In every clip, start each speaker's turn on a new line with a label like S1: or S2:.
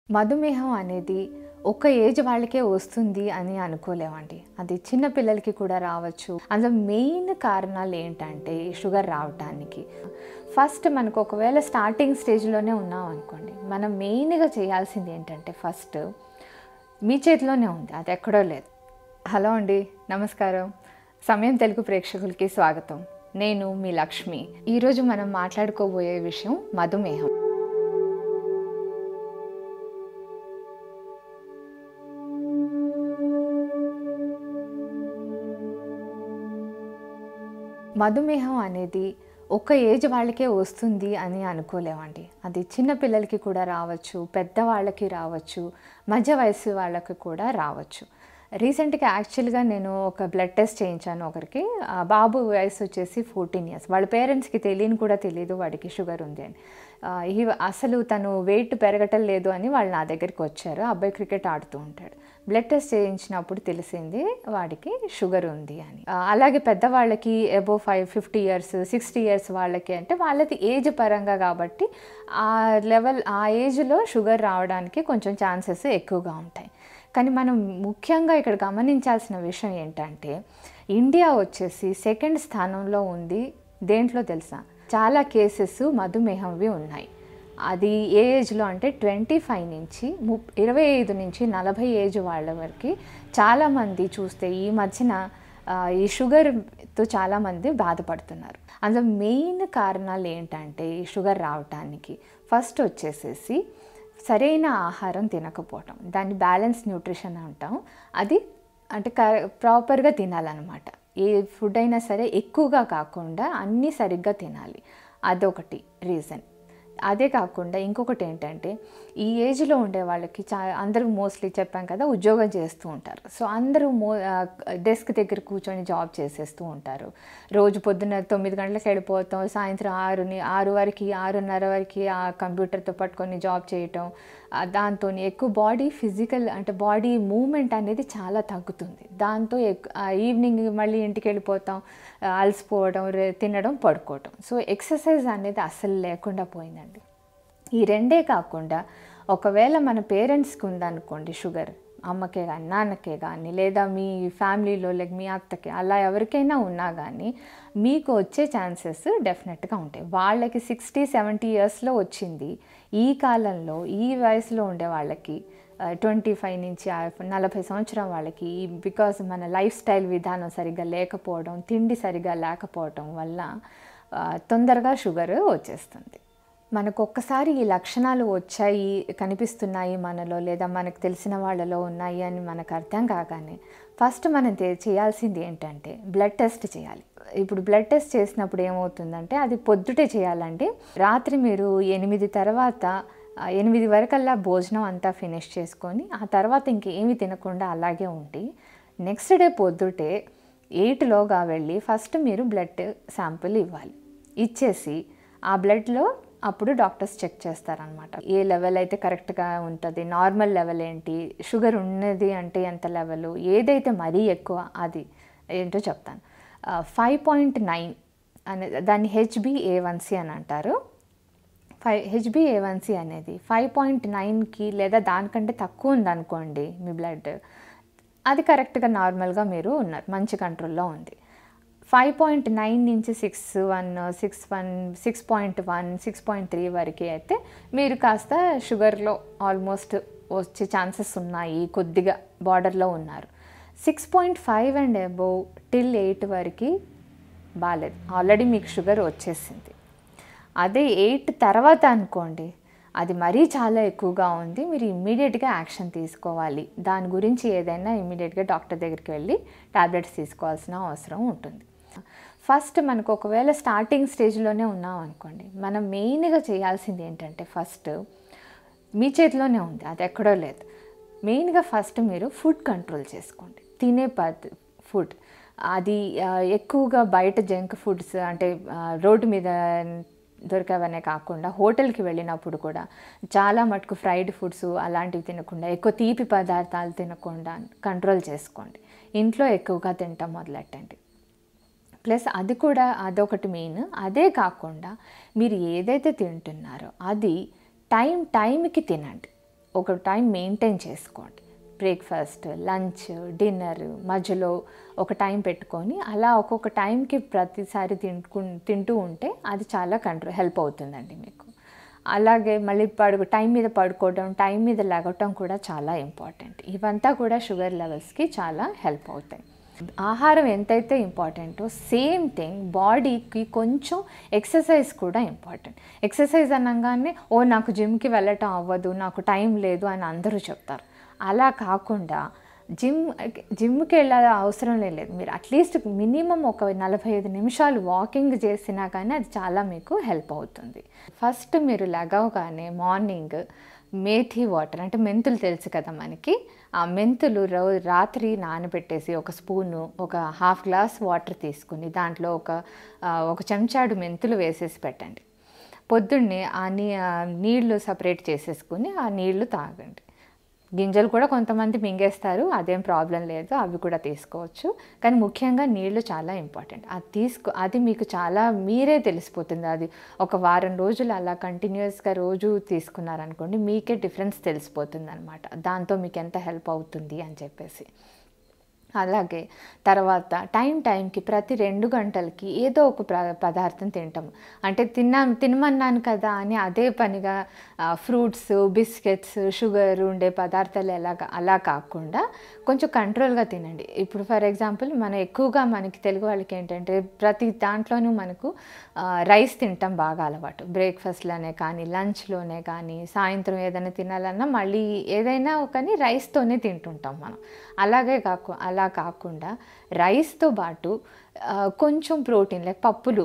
S1: మధుమేహం అనేది ఒక ఏజ్ వాళ్ళకే వస్తుంది అని అనుకోలేమండి అది చిన్న పిల్లలకి కూడా రావచ్చు అందులో మెయిన్ కారణాలు ఏంటంటే ఈ షుగర్ రావటానికి ఫస్ట్ మనకు ఒకవేళ స్టార్టింగ్ స్టేజ్లోనే ఉన్నాం అనుకోండి మనం మెయిన్గా చేయాల్సింది ఏంటంటే ఫస్ట్ మీ చేతిలోనే ఉంది అది ఎక్కడో లేదు హలో అండి నమస్కారం సమయం తెలుగు ప్రేక్షకులకి స్వాగతం నేను మీ లక్ష్మి ఈరోజు మనం మాట్లాడుకోబోయే విషయం మధుమేహం మధుమేహం అనేది ఒక ఏజ్ వాళ్ళకే వస్తుంది అని అనుకోలేమండి అది చిన్న పిల్లలకి కూడా రావచ్చు పెద్దవాళ్ళకి రావచ్చు మధ్య వయసు వాళ్ళకి కూడా రావచ్చు రీసెంట్గా యాక్చువల్గా నేను ఒక బ్లడ్ టెస్ట్ చేయించాను ఒకరికి ఆ బాబు వయసు వచ్చేసి ఫోర్టీన్ ఇయర్స్ వాళ్ళ పేరెంట్స్కి తెలియని కూడా తెలియదు వాడికి షుగర్ ఉంది అని ఆ, ఈ అసలు తను వెయిట్ పెరగటం లేదు అని వాళ్ళు నా దగ్గరికి వచ్చారు అబ్బాయి క్రికెట్ ఆడుతూ ఉంటాడు బ్లడ్ టెస్ట్ చేయించినప్పుడు తెలిసింది వాడికి షుగర్ ఉంది అని ఆ, అలాగే పెద్దవాళ్ళకి above five fifty years sixty years వాళ్ళకి అంటే వాళ్ళది ఏజ్ పరంగా కాబట్టి ఆ లెవెల్ ఆ ఏజ్లో షుగర్ రావడానికి కొంచెం ఛాన్సెస్ ఎక్కువగా ఉంటాయి కానీ మనం ముఖ్యంగా ఇక్కడ గమనించాల్సిన విషయం ఏంటంటే ఇండియా వచ్చేసి సెకండ్ స్థానంలో ఉంది దేంట్లో తెలుసా చాలా కేసెస్ మధుమేహంవి ఉన్నాయి అది ఏ ఏజ్లో అంటే ట్వంటీ ఫైవ్ నుంచి ము ఇరవై ఐదు నుంచి నలభై ఏజ్ వాళ్ళ వరకు చాలామంది చూస్తే ఈ మధ్యన ఆ, ఈ షుగర్తో చాలామంది బాధపడుతున్నారు అందులో మెయిన్ కారణాలు ఏంటంటే ఈ షుగర్ రావటానికి ఫస్ట్ వచ్చేసేసి సరైన ఆహారం తినకపోవటం దాన్ని బ్యాలెన్స్ న్యూట్రిషన్ అంటాం అది అంటే క ప్రాపర్గా తినాలన్నమాట ఏ ఫుడ్ అయినా సరే ఎక్కువగా కాకుండా అన్నీ సరిగ్గా తినాలి అదొకటి రీజన్ అదే కాకుండా ఇంకొకటి ఏంటంటే ఈ ఏజ్లో ఉండే వాళ్ళకి చా అందరూ మోస్ట్లీ చెప్పాం కదా ఉద్యోగం చేస్తూ ఉంటారు సో అందరూ మో డెస్క్ దగ్గర కూర్చొని జాబ్ చేసేస్తూ ఉంటారు రోజు పొద్దున్న తొమ్మిది గంటలకు వెళ్ళిపోతాం సాయంత్రం ఆరుని ఆరు వరకు ఆరున్నర వరకు ఆ కంప్యూటర్తో పట్టుకొని జాబ్ చేయటం ఆ దాంతో ఎక్కువ బాడీ ఫిజికల్ అంటే బాడీ మూమెంట్ అనేది చాలా తగ్గుతుంది దాంతో ఎక్కు ఈవినింగ్ మళ్ళీ ఇంటికి వెళ్ళిపోతాం ఆ, అలసిపోవడం రే- తినడం పడుకోవటం సో ఎక్సర్సైజ్ అనేది అస్సలు లేకుండా పోయిందండి ఈ రెండే కాకుండా ఒకవేళ మన పేరెంట్స్కి ఉందనుకోండి షుగర్ అమ్మకే కానీ నాన్నకే కానీ లేదా మీ ఫ్యామిలీలో లేక మీ అత్తకి అలా ఎవరికైనా ఉన్నా కానీ మీకు వచ్చే ఛాన్సెస్ డెఫినెట్గా ఉంటాయి వాళ్ళకి సిక్స్టీ సెవెంటీ ఇయర్స్లో వచ్చింది ఈ కాలంలో ఈ వయసులో ఉండే వాళ్ళకి ట్వంటీ ఫైవ్ నుంచి ఆ నలభై సంవత్సరం వాళ్ళకి బికాస్ మన లైఫ్ స్టైల్ విధానం సరిగ్గా లేకపోవడం తిండి సరిగ్గా లేకపోవడం వల్ల ఆ, తొందరగా షుగర్ వచ్చేస్తుంది మనకు ఒక్కసారి ఈ లక్షణాలు వచ్చాయి కనిపిస్తున్నాయి మనలో లేదా మనకు తెలిసిన వాళ్ళలో ఉన్నాయి అని మనకు అర్థం కాగానే ఫస్ట్ మనం తే- చేయాల్సింది ఏంటంటే బ్లడ్ టెస్ట్ చేయాలి ఇప్పుడు బ్లడ్ టెస్ట్ చేసినప్పుడు ఏమవుతుందంటే అది పొద్దుటే చేయాలండి రాత్రి మీరు ఎనిమిది తర్వాత ఆ, ఎనిమిది వరకల్లా భోజనం అంతా ఫినిష్ చేసుకొని ఆ తర్వాత ఇంకేమి తినకుండా అలాగే ఉండి నెక్స్ట్ డే పొద్దుటే ఎయిట్లోగా వెళ్ళి ఫస్ట్ మీరు బ్లడ్ శాంపుల్ ఇవ్వాలి ఇచ్చేసి ఆ బ్లడ్లో అప్పుడు డాక్టర్స్ చెక్ చేస్తారనమాట ఏ లెవెల్ అయితే కరెక్ట్గా ఉంటుంది నార్మల్ లెవెల్ ఏంటి షుగర్ ఉన్నది అంటే ఎంత లెవెల్ ఏదైతే మరీ ఎక్కువ అది ఏంటో చెప్తాను ఫైవ్ పాయింట్ నైన్ అనే దాన్ని హెచ్బిఏవన్సి అని అంటారు ఫైవ్ హెచ్బిఏవన్సి అనేది ఫైవ్ పాయింట్ నైన్కి లేదా దానికంటే తక్కువ ఉందనుకోండి మీ బ్లడ్ అది కరెక్ట్గా నార్మల్గా మీరు ఉన్నారు మంచి కంట్రోల్లో ఉంది ఫైవ్ పాయింట్ నైన్ నుంచి six one six one six point one six point three వరకు అయితే మీరు కాస్త షుగర్లో ఆల్మోస్ట్ వచ్చే ఛాన్సెస్ ఉన్నాయి కొద్దిగా బార్డర్లో ఉన్నారు six point five and above till eight వరకు బాగాలేదు ఆల్రెడీ మీకు షుగర్ వచ్చేసింది అదే ఎయిట్ తర్వాత అనుకోండి అది మరీ చాలా ఎక్కువగా ఉంది మీరు ఇమ్మీడియట్గా యాక్షన్ తీసుకోవాలి దాని గురించి ఏదైనా ఇమ్మీడియట్గా డాక్టర్ దగ్గరికి వెళ్ళి టాబ్లెట్స్ తీసుకోవాల్సిన అవసరం ఉంటుంది ఫస్ట్ మనకు ఒకవేళ స్టార్టింగ్ స్టేజ్లోనే ఉన్నాం అనుకోండి మనం మెయిన్గా చేయాల్సింది ఏంటంటే ఫస్ట్ మీ చేతిలోనే ఉంది అది ఎక్కడో లేదు మెయిన్గా ఫస్ట్ మీరు ఫుడ్ కంట్రోల్ చేసుకోండి తినే పద్ధ ఫుడ్ అది ఆ, ఎక్కువగా బయట జంక్ ఫుడ్స్ అంటే ఆ, రోడ్డు మీద దొరికేవనే కాకుండా హోటల్కి వెళ్ళినప్పుడు కూడా చాలా మటుకు ఫ్రైడ్ ఫుడ్స్ అలాంటివి తినకుండా ఎక్కువ తీపి పదార్థాలు తినకుండా కంట్రోల్ చేసుకోండి ఇంట్లో ఎక్కువగా తింటాం మొదలెట్టండి ప్లస్ అది కూడా అదొకటి మెయిన్ అదే కాకుండా మీరు ఏదైతే తింటున్నారో అది టైం టైంకి తినండి ఒక టైం మెయింటైన్ చేసుకోండి బ్రేక్ఫాస్ట్ లంచ్ డిన్నర్ మధ్యలో ఒక టైం పెట్టుకొని అలా ఒక్కొక్క టైంకి ప్రతిసారి తింటు తింటూ ఉంటే అది చాలా కంట్రోల్ హెల్ప్ అవుతుందండి మీకు అలాగే మళ్ళీ పడుకు టైం మీద పడుకోవడం టైం మీద లెగటం కూడా చాలా ఇంపార్టెంట్ ఇవంతా కూడా షుగర్ లెవెల్స్కి చాలా హెల్ప్ అవుతాయి ఆహారం ఎంతైతే ఇంపార్టెంటో సేమ్ థింగ్ బాడీకి కొంచెం ఎక్సర్సైజ్ కూడా ఇంపార్టెంట్ ఎక్సర్సైజ్ అనగానే ఓ నాకు జిమ్కి వెళ్ళటం అవ్వదు నాకు టైం లేదు అని అందరూ చెప్తారు అలా కాకుండా జిమ్ జిమ్కి వెళ్ళాలి అవసరం లేదు మీరు అట్లీస్ట్ మినిమం ఒక నలభై ఐదు నిమిషాలు వాకింగ్ చేసినా కానీ అది చాలా మీకు హెల్ప్ అవుతుంది ఫస్ట్ మీరు లెగవగానే మార్నింగ్ మేథీ వాటర్ అంటే మెంతులు తెలుసు కదా మనకి ఆ మెంతులు రో రాత్రి నానబెట్టేసి ఒక స్పూను ఒక హాఫ్ గ్లాస్ వాటర్ తీసుకుని దాంట్లో ఒక ఆ, ఒక చెంచాడు మెంతులు వేసేసి పెట్టండి పొద్దున్నే ఆ నీ ఆ నీళ్లు సపరేట్ చేసేసుకుని ఆ నీళ్లు తాగండి గింజలు కూడా కొంతమంది మింగేస్తారు అదేం ప్రాబ్లం లేదు అవి కూడా తీసుకోవచ్చు కానీ ముఖ్యంగా నీళ్లు చాలా ఇంపార్టెంట్ అది తీసుకో అది మీకు చాలా మీరే తెలిసిపోతుంది అది ఒక వారం రోజులు అలా కంటిన్యూస్గా రోజు తీసుకున్నారనుకోండి మీకే డిఫరెన్స్ తెలిసిపోతుంది అనమాట దాంతో మీకు ఎంత హెల్ప్ అవుతుంది అని చెప్పేసి అలాగే తర్వాత టైం టైంకి ప్రతి రెండు గంటలకి ఏదో ఒక ప్ర పదార్థం తింటాము అంటే తిన్నా తినమన్నాను కదా అని అదే పనిగా ఫ్రూట్స్ బిస్కెట్స్ షుగర్ ఉండే పదార్థాలు ఎలాగ అలా కాకుండా కొంచెం కంట్రోల్గా తినండి ఇప్పుడు ఫర్ ఎగ్జాంపుల్ మనం ఎక్కువగా మనకి తెలుగు వాళ్ళకి ఏంటంటే ప్రతి దాంట్లోనూ మనకు ఆ, రైస్ తింటాం బాగా అలవాటు బ్రేక్ఫాస్ట్లోనే కానీ లంచ్లోనే కానీ సాయంత్రం ఏదైనా తినాలన్నా మళ్ళీ ఏదైనా కానీ రైస్తోనే తింటుంటాం మనం అలాగే కాకు అలా కాకుండా రైస్తో పాటు ఆ, కొంచెం ప్రోటీన్ లైక్ పప్పులు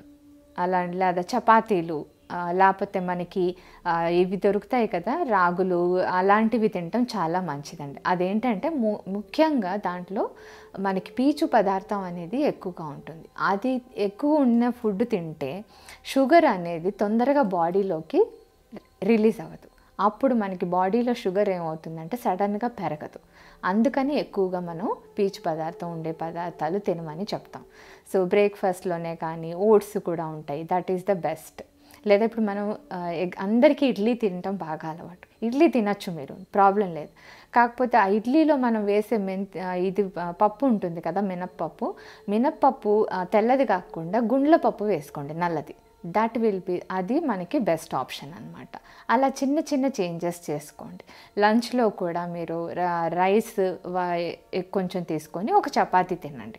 S1: అలా లేదా చపాతీలు ఆ, లేకపోతే మనకి ఆ, ఇవి దొరుకుతాయి కదా రాగులు అలాంటివి తినటం చాలా మంచిదండి అదేంటంటే ము ముఖ్యంగా దాంట్లో మనకి పీచు పదార్థం అనేది ఎక్కువగా ఉంటుంది అది ఎక్కువ ఉన్న ఫుడ్ తింటే షుగర్ అనేది తొందరగా బాడీలోకి రిలీజ్ అవ్వదు అప్పుడు మనకి బాడీలో షుగర్ ఏమవుతుందంటే సడన్గా పెరగదు అందుకని ఎక్కువగా మనం పీచు పదార్థం ఉండే పదార్థాలు తినమని చెప్తాం సో బ్రేక్ఫాస్ట్లోనే కానీ ఓట్స్ కూడా ఉంటాయి దట్ ఈస్ ద బెస్ట్ లేదా ఇప్పుడు మనం ఆ, ఎగ్- అందరికీ ఇడ్లీ తినటం బాగా అలవాటు ఇడ్లీ తినచ్చు మీరు ప్రాబ్లం లేదు కాకపోతే ఆ ఇడ్లీలో మనం వేసే మెంతి ఆ, ఇది ఆ, పప్పు ఉంటుంది కదా మినప్పప్పు మినప్పప్పు ఆ, తెల్లది కాకుండా గుండ్ల పప్పు వేసుకోండి నల్లది దట్ విల్ బి అది మనకి బెస్ట్ ఆప్షన్ అనమాట అలా చిన్న చిన్న చేంజెస్ చేసుకోండి లంచ్లో కూడా మీరు ర- రైస్ వా- కొంచెం తీసుకొని ఒక చపాతీ తినండి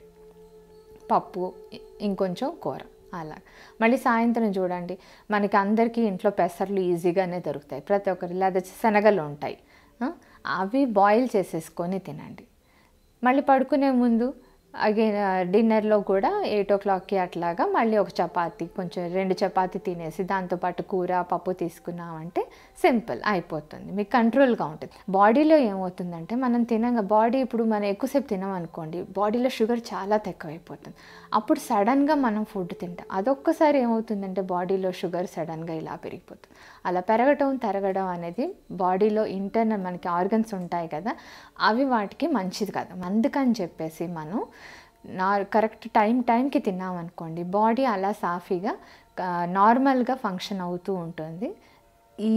S1: పప్పు ఇ- ఇంకొంచెం కూర అలా మళ్ళీ సాయంత్రం చూడండి మనకి అందరికీ ఇంట్లో పెసర్లు ఈజీగానే దొరుకుతాయి ప్రతి ఒక్కరి లేదా శనగలు ఉంటాయి ఆ, అవి బాయిల్ చేసేసుకొని తినండి మళ్ళీ పడుకునే ముందు అగైన్ డిన్నర్లో కూడా ఎయిట్ ఓ క్లాక్కి అట్లాగా మళ్ళీ ఒక చపాతి కొంచెం రెండు చపాతి తినేసి దాంతోపాటు కూర పప్పు తీసుకున్నామంటే సింపుల్ అయిపోతుంది మీకు కంట్రోల్గా ఉంటుంది బాడీలో ఏమవుతుందంటే మనం తినగా బాడీ ఇప్పుడు మనం ఎక్కువసేపు తినమనుకోండి బాడీలో షుగర్ చాలా తక్కువైపోతుంది అప్పుడు సడన్గా మనం ఫుడ్ తింటాం అదొక్కసారి ఏమవుతుందంటే బాడీలో షుగర్ సడన్గా ఇలా పెరిగిపోతుంది అలా పెరగటం తరగడం అనేది బాడీలో ఇంటర్నల్ మనకి ఆర్గన్స్ ఉంటాయి కదా అవి వాటికి మంచిది కాదు అందుకని చెప్పేసి మనం నా కరెక్ట్ టైం టైంకి తిన్నామనుకోండి బాడీ అలా సాఫీగా నార్మల్గా ఫంక్షన్ అవుతూ ఉంటుంది ఈ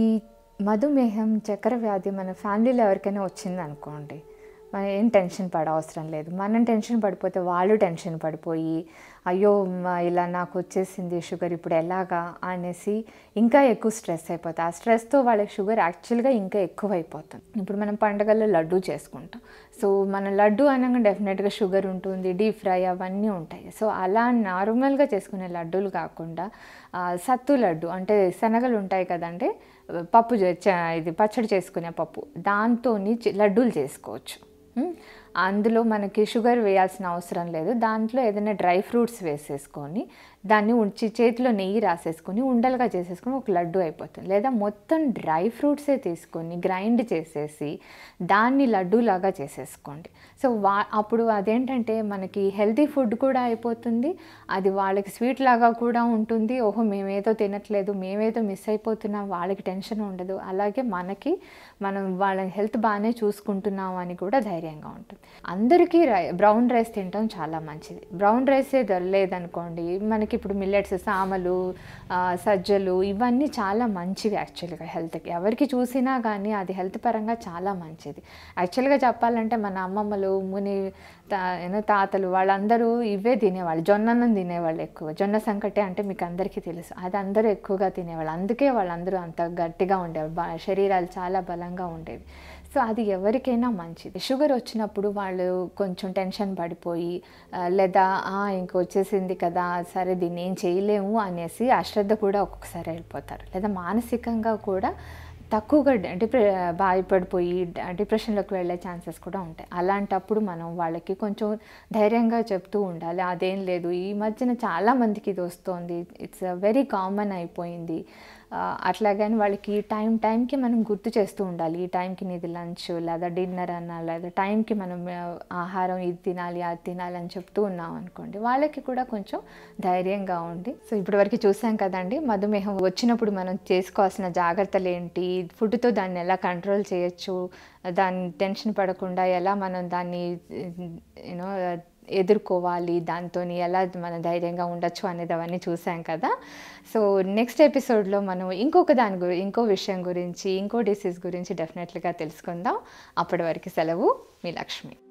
S1: మధుమేహం చక్కెర వ్యాధి మన ఫ్యామిలీలో ఎవరికైనా వచ్చింది అనుకోండి మనం ఏం టెన్షన్ పడవసరం లేదు మనం టెన్షన్ పడిపోతే వాళ్ళు టెన్షన్ పడిపోయి అయ్యో మ- ఇలా నాకు వచ్చేసింది షుగర్ ఇప్పుడు ఎలాగా అనేసి ఇంకా ఎక్కువ స్ట్రెస్ అయిపోతుంది ఆ స్ట్రెస్తో వాళ్ళకి షుగర్ యాక్చువల్గా ఇంకా ఎక్కువ అయిపోతుంది ఇప్పుడు మనం పండగల్లో లడ్డు చేసుకుంటాం సో మన లడ్డు అనగా డెఫినెట్గా షుగర్ ఉంటుంది డీప్ ఫ్రై అవన్నీ ఉంటాయి సో అలా నార్మల్గా చేసుకునే లడ్డూలు కాకుండా ఆ, సత్తు లడ్డు అంటే శనగలు ఉంటాయి కదండి పప్పు చే- చ- ఇది పచ్చడి చేసుకునే పప్పు దాంతో లడ్డూలు చేసుకోవచ్చు ఉమ్, అందులో మనకి షుగర్ వేయాల్సిన అవసరం లేదు దాంట్లో ఏదైనా డ్రై ఫ్రూట్స్ వేసేసుకొని దాన్ని ఉంచి చేతిలో నెయ్యి రాసేసుకొని ఉండలుగా చేసేసుకొని ఒక లడ్డు అయిపోతుంది లేదా మొత్తం డ్రై ఫ్రూట్సే తీసుకొని గ్రైండ్ చేసేసి దాన్ని లడ్డూలాగా చేసేసుకోండి సో వా అప్పుడు అదేంటంటే మనకి హెల్తీ ఫుడ్ కూడా అయిపోతుంది అది వాళ్ళకి స్వీట్ లాగా కూడా ఉంటుంది ఓహో మేమేదో తినట్లేదు మేమేదో మిస్ అయిపోతున్నాం వాళ్ళకి టెన్షన్ ఉండదు అలాగే మనకి మనం వాళ్ళ హెల్త్ బాగానే చూసుకుంటున్నాం అని కూడా ధైర్యంగా ఉంటుంది అందరికీ రై బ్రౌన్ రైస్ తినడం చాలా మంచిది బ్రౌన్ రైసే లేదనుకోండి మనకి మనకి ఇప్పుడు మిల్లెట్స్ సామలు ఆ, సజ్జలు ఇవన్నీ చాలా మంచివి యాక్చువల్గా హెల్త్కి ఎవరికి చూసినా కానీ అది హెల్త్ పరంగా చాలా మంచిది యాక్చువల్గా చెప్పాలంటే మన అమ్మమ్మలు ముని తా ఏదో తాతలు వాళ్ళందరూ ఇవే తినేవాళ్ళు జొన్నన్నం తినేవాళ్ళు ఎక్కువ జొన్న సంకటి అంటే మీకు అందరికీ తెలుసు అది అందరూ ఎక్కువగా తినేవాళ్ళు అందుకే వాళ్ళందరూ అంత గట్టిగా ఉండేవాళ్ళు బా శరీరాలు చాలా బలంగా ఉండేవి సో అది ఎవరికైనా మంచిది షుగర్ వచ్చినప్పుడు వాళ్ళు కొంచెం టెన్షన్ పడిపోయి ఆ, లేదా "ఆ, ఇంక వచ్చేసింది కదా సరే దీన్ని ఏం చేయలేము అనేసి అశ్రద్ధ కూడా ఒక్కొక్కసారి వెళ్ళిపోతారు లేదా మానసికంగా కూడా తక్కువగా డిప్రె బాధపడిపోయి డిప్రెషన్లోకి వెళ్ళే ఛాన్సెస్ కూడా ఉంటాయి అలాంటప్పుడు మనం వాళ్ళకి కొంచెం ధైర్యంగా చెప్తూ ఉండాలి అదేం లేదు ఈ మధ్యన చాలా మందికి ఇది వస్తుంది ఇట్స్ వెరీ కామన్ అయిపోయింది ఆ, అట్లాగని వాళ్ళకి టైం టైంకి మనం గుర్తు చేస్తూ ఉండాలి ఈ టైంకి నీది లంచ్ లేదా డిన్నర్ అన్న లేదా టైంకి మనం ఆ, ఆహారం ఇది తినాలి అది తినాలి అని చెప్తూ ఉన్నాం అనుకోండి వాళ్ళకి కూడా కొంచెం ధైర్యంగా ఉండి సో ఇప్పటివరకు చూసాం కదండి మధుమేహం వచ్చినప్పుడు మనం చేసుకోవాల్సిన జాగ్రత్తలు ఏంటి ఫుడ్తో దాన్ని ఎలా కంట్రోల్ చేయొచ్చు దాన్ని టెన్షన్ పడకుండా ఎలా మనం దాన్ని యూనో ఎదుర్కోవాలి దాంతో ఎలా మన ధైర్యంగా ఉండొచ్చు అనేది అవన్నీ చూసాం కదా సో నెక్స్ట్ ఎపిసోడ్లో మనం ఇంకొక దాని గురి ఇంకో విషయం గురించి ఇంకో డిసీజ్ గురించి డెఫినెట్లీగా తెలుసుకుందాం అప్పటి వరకు సెలవు మీ లక్ష్మి